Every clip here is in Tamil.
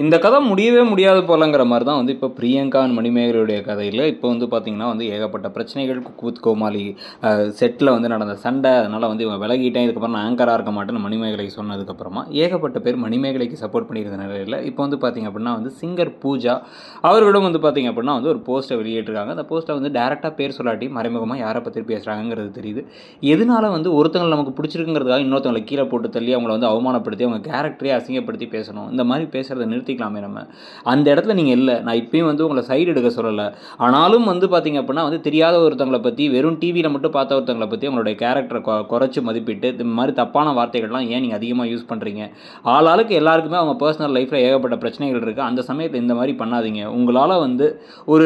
இந்த கதை முடியவே முடியாது போலங்கிற மாதிரி தான் வந்து இப்போ பிரியங்கா and மணிமேகலையுடைய கதையில் இப்போ வந்து பார்த்தீங்கன்னா வந்து ஏகப்பட்ட பிரச்சனைகள் குக் கோமாளி செட்டில் வந்து நடந்த சண்டை அதனால் வந்து இவன் விலகிட்டேன் இதுக்கப்புறம் நான் ஆங்கராக இருக்க மாட்டேன்னு மணிமேகலை சொன்னதுக்கப்புறமா ஏகப்பட்ட பேர் மணிமேகலைக்கு சப்போர்ட் பண்ணியிருந்த நிலையில் இப்போ வந்து பார்த்தீங்க அப்படின்னா வந்து சிங்கர் பூஜா அவர்களிடம் வந்து பார்த்தீங்க அப்படின்னா வந்து ஒரு போஸ்ட்டை வெளியிட்டிருக்காங்க அந்த போஸ்ட்டை வந்து டேரெக்டாக பேர் சொல்லாட்டி மறைமுகமாக யாரை பற்றி பேசுகிறாங்கிறது தெரியுது எதனால வந்து ஒருத்தங்களை நமக்கு பிடிச்சிருக்குங்கிறதுக்காக இன்னொருத்தவங்களை கீழே போட்டு தள்ளி அவங்கள வந்து அவமானப்படுத்தி அவங்க கேரக்டரே அசிங்கப்படுத்தி பேசணும் இந்த மாதிரி பேசுகிறத நிறுத்திக்கலாமே நம்ம அந்த இடத்துல நீங்கள் இல்லை நான் இப்பயும் வந்து உங்களை சைடு எடுக்க சொல்லலை ஆனாலும் வந்து பார்த்தீங்க அப்படின்னா வந்து தெரியாத ஒருத்தவங்களை பற்றி வெறும் டிவியில் மட்டும் பார்த்த ஒருத்தவங்களை பற்றி அவங்களுடைய கேரக்டரை கொ குறைச்சி மதிப்பிட்டு இந்த மாதிரி தப்பான வார்த்தைகள்லாம் ஏன் நீங்கள் அதிகமாக யூஸ் பண்ணுறீங்க ஆளாளுக்கு எல்லாருக்குமே அவங்க பர்சனல் லைஃப்பில் ஏகப்பட்ட பிரச்சனைகள் இருக்குது அந்த சமயத்தில் இந்த மாதிரி பண்ணாதீங்க உங்களால் வந்து ஒரு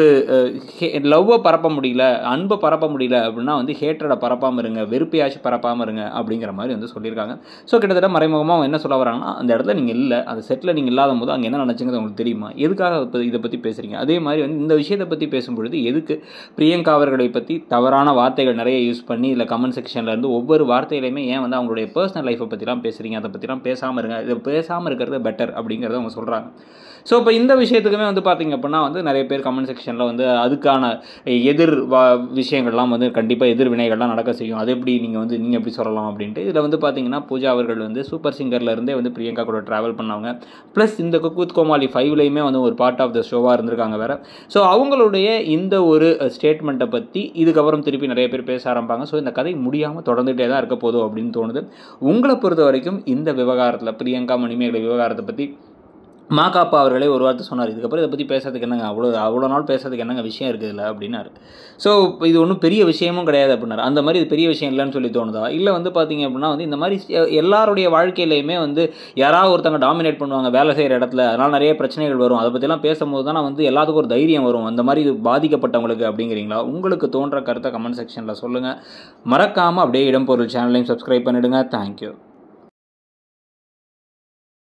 லவ்வை பரப்ப முடியல அன்பை பரப்ப முடியல அப்படின்னா வந்து ஹேட்டரை பரப்பாமல் இருங்க வெறுப்பையாச்சும் பரப்பாமல் இருங்க அப்படிங்கிற மாதிரி வந்து சொல்லியிருக்காங்க ஸோ கிட்டத்தட்ட மறைமுகமாக அவங்க என்ன சொல்ல வராங்கன்னா அந்த இடத்துல நீங்கள் இல்லை அந்த செட்டில் நீங்கள் இல்லாத போது அங்கே என்ன நினச்சுங்கிறது உங்களுக்கு தெரியுமா எதுக்காக இப்போ இதை பற்றி பேசுகிறீங்க அதே மாதிரி வந்து இந்த விஷயத்தை பற்றி பேசும்பொழுது எதுக்கு பிரியங்கா அவர்களை பற்றி தவறான வார்த்தைகள் நிறைய யூஸ் பண்ணி இல்லை கமெண்ட் செக்ஷனில் இருந்து ஒவ்வொரு வார்த்தையிலையுமே ஏன் வந்து அவங்களுடைய பர்சனல் லைஃப்பை பற்றிலாம் பேசுகிறீங்க அதை பற்றிலாம் பேசாமல் இருங்க இதை பேசாமல் இருக்கிறது பெட்டர் அப்படிங்கிறத அவங்க சொல்கிறாங்க ஸோ இப்போ இந்த விஷயத்துக்குமே வந்து பார்த்தீங்க அப்படின்னா வந்து நிறைய பேர் கமெண்ட் செக்ஷனில் வந்து அதுக்கான எதிர் வா விஷயங்கள்லாம் வந்து கண்டிப்பாக எதிர் வினைகள்லாம் நடக்க செய்யும் அது எப்படி நீங்கள் வந்து நீங்கள் எப்படி சொல்லலாம் அப்படின்ட்டு இதில் வந்து பார்த்தீங்கன்னா பூஜா அவர்கள் வந்து சூப்பர் சிங்கர்ல இருந்தே வந்து பிரியங்கா கூட ட்ராவல் பண்ணவங்க ப்ளஸ் இந்த குக்குத் கோமாளி ஃபைவ்லையுமே வந்து ஒரு பார்ட் ஆஃப் த ஷோவாக இருந்திருக்காங்க வேறு ஸோ அவங்களுடைய இந்த ஒரு ஸ்டேட்மெண்ட்டை பற்றி இதுக்கப்புறம் திருப்பி நிறைய பேர் பேச ஆரம்பிப்பாங்க ஸோ இந்த கதை முடியாமல் தொடர்ந்துகிட்டே தான் இருக்க போதும் அப்படின்னு தோணுது உங்களை பொறுத்த வரைக்கும் இந்த விவகாரத்தில் பிரியங்கா மணிமேகலை விவகாரத்தை பற்றி மாகாப்பா அவர்களே ஒரு வார்த்தை சொன்னார் இதுக்கப்புறம் இதை பற்றி பேசுறதுக்கு என்னங்க அவ்வளோ அவ்வளோ நாள் பேசுறதுக்கு என்னங்க விஷயம் இருக்குது இல்லை அப்படின்னாரு ஸோ இது ஒன்றும் பெரிய விஷயமும் கிடையாது அப்படின்னாரு அந்த மாதிரி இது பெரிய விஷயம் இல்லைன்னு சொல்லி தோணுதா இல்லை வந்து பார்த்தீங்க அப்படின்னா வந்து இந்த மாதிரி எல்லாருடைய வாழ்க்கையிலையுமே வந்து யாராவது ஒருத்தங்க டாமினேட் பண்ணுவாங்க வேலை செய்கிற இடத்துல அதனால் நிறைய பிரச்சனைகள் வரும் அதை பற்றிலாம் பேசும்போது தான் வந்து எல்லாத்துக்கும் ஒரு தைரியம் வரும் அந்த மாதிரி இது பாதிக்கப்பட்டவங்களுக்கு அப்படிங்கிறீங்களா உங்களுக்கு தோன்ற கருத்தை கமெண்ட் செக்ஷனில் சொல்லுங்கள் மறக்காமல் அப்படியே இடம்பொருள் சேனலையும் சப்ஸ்கிரைப் பண்ணிவிடுங்க தேங்க்யூ